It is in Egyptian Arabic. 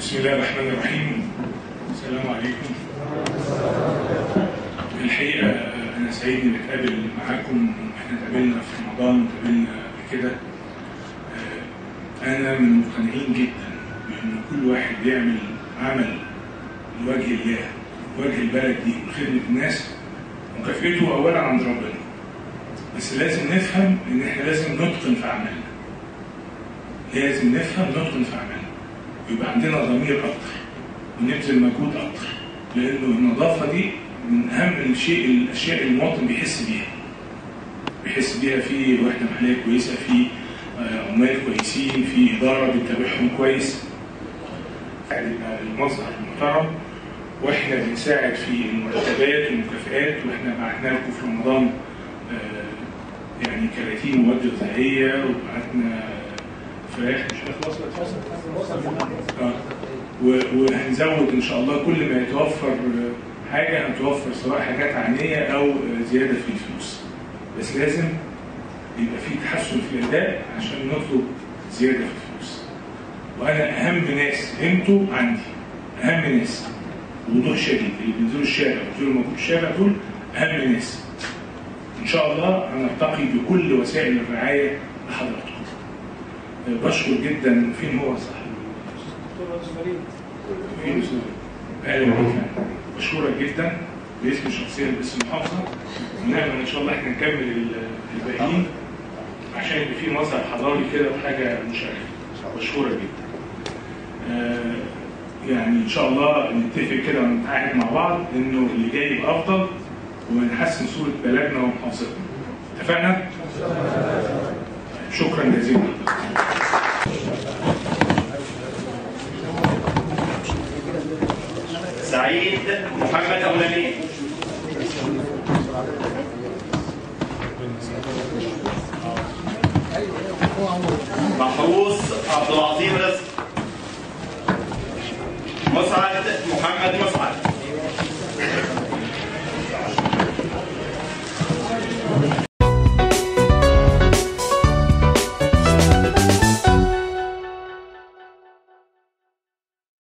بسم الله الرحمن الرحيم السلام عليكم الحقيقة أنا سعيد إني أتقابل معاكم إحنا اتقابلنا في رمضان واتقابلنا قبل كده أنا من المقتنعين جدا بإن كل واحد بيعمل عمل لوجه الله لوجه البلد دي وخدمة الناس مكافئته أولا عند ربنا بس لازم نفهم إن إحنا لازم نتقن في أعمالنا لازم نفهم نتقن في أعمالنا يبقى عندنا ضمير اكتر ونبذل مجهود اكتر لانه النظافه دي من اهم الشيء الاشياء اللي المواطن بيحس بيها بيحس بيها في وحده محليه كويسه في عمال كويسين في اداره بتتابعهم كويس يبقى المصدر محترم واحنا بنساعد في المرتبات والمكافئات واحنا بعتنا لكم في رمضان يعني كراتين مواد غذائيه وبعتنا فراخ مش آه. وهنزود ان شاء الله كل ما يتوفر حاجه هنتوفر سواء حاجات عينيه او زياده في الفلوس بس لازم يبقى في تحسن في الاداء عشان نطلب زياده في الفلوس وانا اهم ناس قيمته عندي اهم ناس وضوح شديد اللي بينزلوا الشارع بينزلوا موجود الشارع دول اهم ناس ان شاء الله هنرتقي بكل وسائل الرعايه لحضراتكم بشكر جدا فين هو صح فين اهلا بك بشكرك جدا باسم شخصيا باسم المحافظه ونعمل ان شاء الله احنا نكمل الباقيين عشان يبقى في مظهر حضاري كده وحاجه مشرفه بشكرك جدا آه يعني ان شاء الله نتفق كده ونتعاهد مع بعض انه اللي جاي يبقى افضل ونحسن صوره بلدنا ومحافظتنا اتفقنا؟ شكرا جزيلا سعيد محمد ابو نبيل محروس عبد العظيم رزق مسعد محمد مسعد